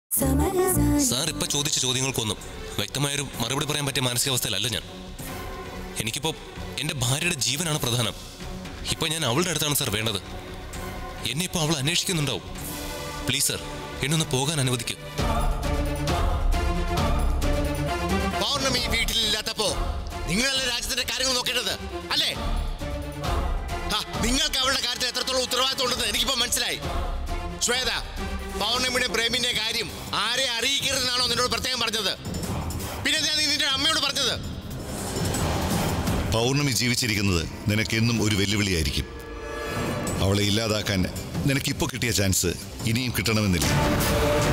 sir ഇപ്പൊ ചോദിച്ച ചോദ്യങ്ങൾക്കൊന്നും വ്യക്തമായൊരു മറുപടി പറയാൻ പറ്റിയ മാനസികാവസ്ഥയിലല്ല ഞാൻ എനിക്കിപ്പോ എന്റെ ഭാര്യയുടെ ജീവനാണ് പ്രധാനം ഇപ്പൊ ഞാൻ അവളുടെ അടുത്താണ് സാർ വേണ്ടത് എന്നെ ഇപ്പൊ അവൾ അന്വേഷിക്കുന്നുണ്ടാവും പ്ലീസ് സാർ എന്നെ ഒന്ന് പോകാൻ അനുവദിക്കും പൗർണമി വീട്ടിലില്ലാത്തപ്പോ നിങ്ങളല്ലേ രാജ്യത്തിന്റെ കാര്യങ്ങൾ നോക്കേണ്ടത് അല്ലേ ആ, നിങ്ങൾക്ക് അവളുടെ കാര്യത്തിൽ എത്രത്തോളം ഉത്തരവാദിത്വം ഉണ്ടെന്ന് എനിക്കിപ്പോ മനസ്സിലായി ശ്വേത പൗർണമിയുടെ പ്രേമിന്റെ കാര്യം ആരെ അറിയിക്കരുതെന്നാണോ നിന്നോട് പ്രത്യേകം പറഞ്ഞത് പിന്നെ ഞാൻ നിന്റെ അമ്മയോട് പറഞ്ഞത് പൗർണമി ജീവിച്ചിരിക്കുന്നത് നിനക്കെന്നും ഒരു വെല്ലുവിളിയായിരിക്കും അവളെ ഇല്ലാതാക്കാൻ നിനക്കിപ്പോൾ കിട്ടിയ ചാൻസ് ഇനിയും കിട്ടണമെന്നില്ല